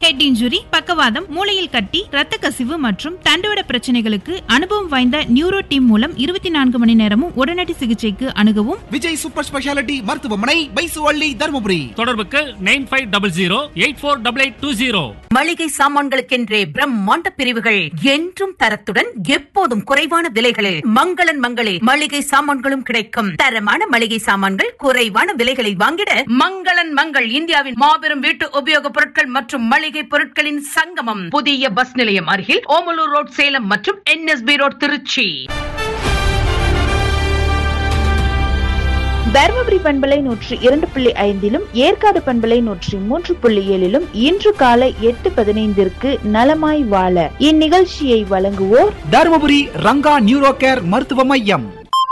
head injury பக்கவாதம் மூளையில் கட்டி இரத்த கசிவு மற்றும் தண்டுவட பிரச்சனைகளுக்கு அனுபவம் வாய்ந்த நியூரோ டீம் மூலம் இருபத்தி நான்கு மணி நேரமும் உடனடி சிகிச்சைக்கு அணுகவும் விஜய் சூப்பர் ஸ்பெஷாலிட்டி மருத்துவமனை பைசுவள்ளி தருமபுரி தொடர்புக்கு nine five double zero eight four double eight two zero மளிகை சாமான்களுக்கென்றே பிரம்மாண்ட பிரிவுகள் என்றும் தரத்துடன் எப்போதும் குறைவான விலைகளில் மங்களன் மங்களே மளிகை சாமான்களும் கிடைக்கும் தரமான மளிகை சாமான்கள் குறைவான விலைகளில் வாங்கிட மங்களன் மங்கள் இந்தியாவின் மாபெரும் வீட்டு உபயோகப் பொருட்கள் மற்றும் மளிகை பொருட்களின் சங்கமம் புதிய பஸ் நிலையம் அருகில் ஓமலூர் ரோட் சேலம் மற்றும் என்எஸ்பி ரோட் திருச்சி தருமபுரி பண்பலை நூற்றி இரண்டு புள்ளி ஐந்திலும் ஏற்காடு பண்பலை நூற்றி மூன்று புள்ளி ஏழிலும் இன்று காலை எட்டு பதினைந்திற்கு நலமாய் வாழ இந்நிகழ்ச்சியை வழங்குவோர் தருமபுரி ரங்கா நியூரோ கேர் மருத்துவ மையம்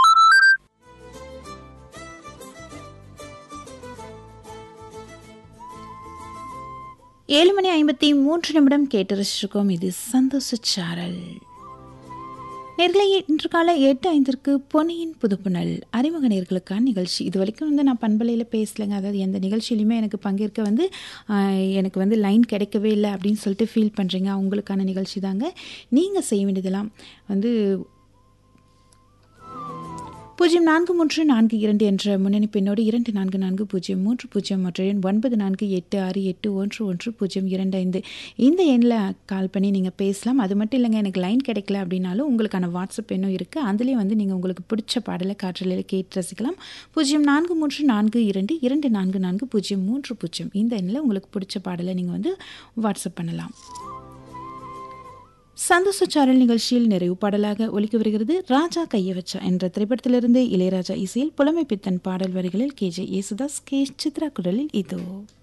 ஏழு மணி ஐம்பத்தி மூன்று நிமிடம் கேட்டு ரசிச்சிருக்கோம் இது சந்தோஷ சாரல் நேர்களை இன்று காலை எட்டு ஐந்திற்கு பொன்னியின் புதுப்புணல் அறிமுக நேர்களுக்கான நிகழ்ச்சி இது வரைக்கும் வந்து நான் பண்பலையில் பேசலைங்க அதாவது எந்த நிகழ்ச்சியிலையுமே எனக்கு பங்கேற்க வந்து ஆஹ், எனக்கு வந்து லைன் கிடைக்கவே இல்லை அப்படின்னு சொல்லிட்டு ஃபீல் பண்ணுறீங்க அவங்களுக்கான நிகழ்ச்சி தாங்க நீங்கள் செய்ய வேண்டியதெல்லாம் வந்து பூஜ்ஜியம் நான்கு மூன்று நான்கு இரண்டு என்ற முன்னணி பின்னோடு இரண்டு நான்கு நான்கு பூஜ்ஜியம் மூன்று பூஜ்ஜியம் மற்ற எண் ஒன்பது நான்கு எட்டு ஆறு எட்டு ஒன்று ஒன்று பூஜ்ஜியம் இரண்டு ஐந்து இந்த எண்ணில் கால் பண்ணி நீங்கள் பேசலாம் அது மட்டும் இல்லைங்க எனக்கு லைன் கிடைக்கல அப்படின்னாலும் உங்களுக்கான வாட்ஸ்அப் எண்ணும் இருக்குது அதுலேயும் வந்து நீங்கள் உங்களுக்கு பிடிச்ச பாடலை காற்றலையில் கேட்டு ரசிக்கலாம் பூஜ்ஜியம் நான்கு மூன்று நான்கு இரண்டு இரண்டு நான்கு நான்கு பூஜ்ஜியம் மூன்று பூஜ்ஜியம் இந்த எண்ணில் உங்களுக்கு பிடிச்ச பாடலை நீங்கள் வந்து வாட்ஸ்அப் பண்ணலாம் சந்தோஷ சாரல் நிகழ்ச்சியில் நிறைவு பாடலாக ஒலிக்க வருகிறது ராஜா கைய வச்சா என்ற திரைப்படத்திலிருந்து இளையராஜா இசையில் புலமை பித்தன் பாடல் வரிகளில் K J Yesudas K Chithra குரலில் இதோ